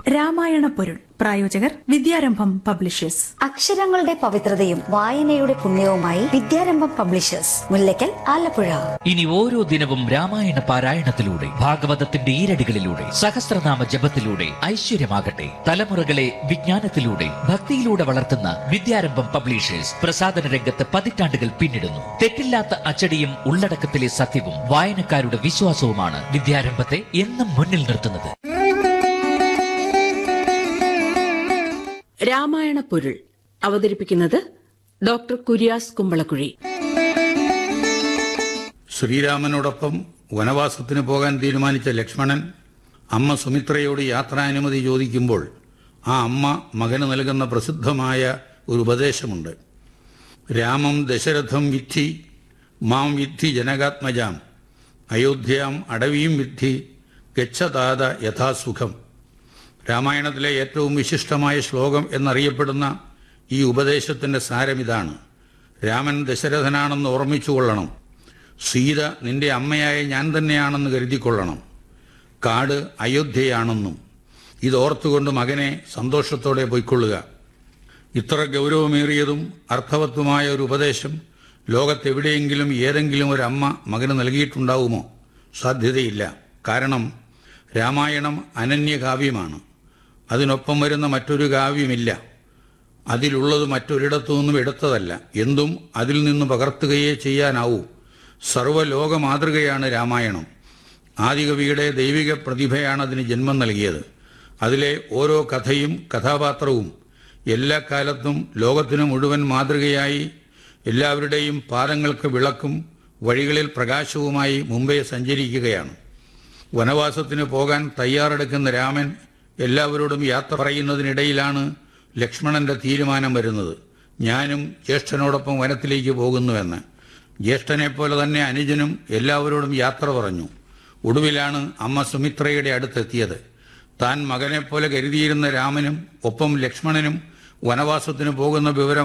രാമായണ പൊരുൾ പ്രായോജകർ വിദ്യാരംഭം പബ്ലിഷേഴ്സ് അക്ഷരങ്ങളുടെ പവിത്രതയും വായനയുടെ പുണ്യവുമായി വിദ്യാരംഭം പബ്ലിഷേഴ്സ് മുല്ലയ്ക്കൽ ആലപ്പുഴ ഇനി ഓരോ ദിനവും രാമായണ പാരായണത്തിലൂടെ ഭാഗവതത്തിന്റെ ഈരടികളിലൂടെ സഹസ്രനാമ ജപത്തിലൂടെ ഐശ്വര്യമാകട്ടെ തലമുറകളെ വിജ്ഞാനത്തിലൂടെ ഭക്തിയിലൂടെ വളർത്തുന്ന വിദ്യാരംഭം പബ്ലിഷേഴ്സ് പ്രസാദന രംഗത്ത് പതിറ്റാണ്ടുകൾ പിന്നിടുന്നു തെറ്റില്ലാത്ത അച്ചടിയും ഉള്ളടക്കത്തിലെ സത്യവും വായനക്കാരുടെ വിശ്വാസവുമാണ് വിദ്യാരംഭത്തെ എന്നും മുന്നിൽ നിർത്തുന്നത് രാമായണ പൊരുൾ അവതരിപ്പിക്കുന്നത് ഡോക്ടർ കുര്യാസ് കുമ്പളക്കുഴി ശ്രീരാമനോടൊപ്പം വനവാസത്തിന് പോകാൻ തീരുമാനിച്ച ലക്ഷ്മണൻ അമ്മ സുമിത്രയോട് യാത്രാനുമതി ചോദിക്കുമ്പോൾ ആ അമ്മ മകന് നൽകുന്ന പ്രസിദ്ധമായ ഒരു ഉപദേശമുണ്ട് രാമം ദശരഥം വിദ്ധി മാം വിദ്ധി ജനകാത്മജാം അയോധ്യാം അടവിയും വിദ്ധി ഗച്ഛതാത യഥാസുഖം രാമായണത്തിലെ ഏറ്റവും വിശിഷ്ടമായ ശ്ലോകം എന്നറിയപ്പെടുന്ന ഈ ഉപദേശത്തിന്റെ സാരമിതാണ് രാമൻ ദശരഥനാണെന്ന് ഓർമ്മിച്ചുകൊള്ളണം സീത നിന്റെ അമ്മയായ ഞാൻ തന്നെയാണെന്ന് കരുതിക്കൊള്ളണം കാട് അയോധ്യയാണെന്നും ഇതോർത്തുകൊണ്ട് മകനെ സന്തോഷത്തോടെ പൊയ്ക്കൊള്ളുക ഇത്ര ഗൗരവമേറിയതും അർത്ഥവത്തുമായ ഒരു ഉപദേശം ലോകത്തെവിടെയെങ്കിലും ഏതെങ്കിലും ഒരു അമ്മ മകന് നൽകിയിട്ടുണ്ടാവുമോ സാധ്യതയില്ല കാരണം രാമായണം അനന്യകാവ്യമാണ് അതിനൊപ്പം വരുന്ന മറ്റൊരു കാവ്യമില്ല അതിലുള്ളത് മറ്റൊരിടത്തു നിന്നും എടുത്തതല്ല എന്തും അതിൽ നിന്ന് പകർത്തുകയേ ചെയ്യാനാവൂ സർവ്വലോക മാതൃകയാണ് രാമായണം ആദികവിയുടെ ദൈവിക പ്രതിഭയാണ് അതിന് ജന്മം നൽകിയത് അതിലെ ഓരോ കഥയും കഥാപാത്രവും എല്ലാ കാലത്തും ലോകത്തിനു മുഴുവൻ മാതൃകയായി എല്ലാവരുടെയും പാദങ്ങൾക്ക് വിളക്കും വഴികളിൽ പ്രകാശവുമായി മുമ്പേ സഞ്ചരിക്കുകയാണ് വനവാസത്തിന് പോകാൻ തയ്യാറെടുക്കുന്ന രാമൻ എല്ലാവരോടും യാത്ര പറയുന്നതിനിടയിലാണ് ലക്ഷ്മണന്റെ തീരുമാനം വരുന്നത് ഞാനും ജ്യേഷ്ഠനോടൊപ്പം വനത്തിലേക്ക് പോകുന്നുവെന്ന് ജ്യേഷ്ഠനെ പോലെ തന്നെ അനുജനും എല്ലാവരോടും യാത്ര പറഞ്ഞു ഒടുവിലാണ് അമ്മ സുമിത്രയുടെ അടുത്തെത്തിയത് താൻ മകനെപ്പോലെ കരുതിയിരുന്ന രാമനും ഒപ്പം ലക്ഷ്മണനും വനവാസത്തിന് പോകുന്ന വിവരം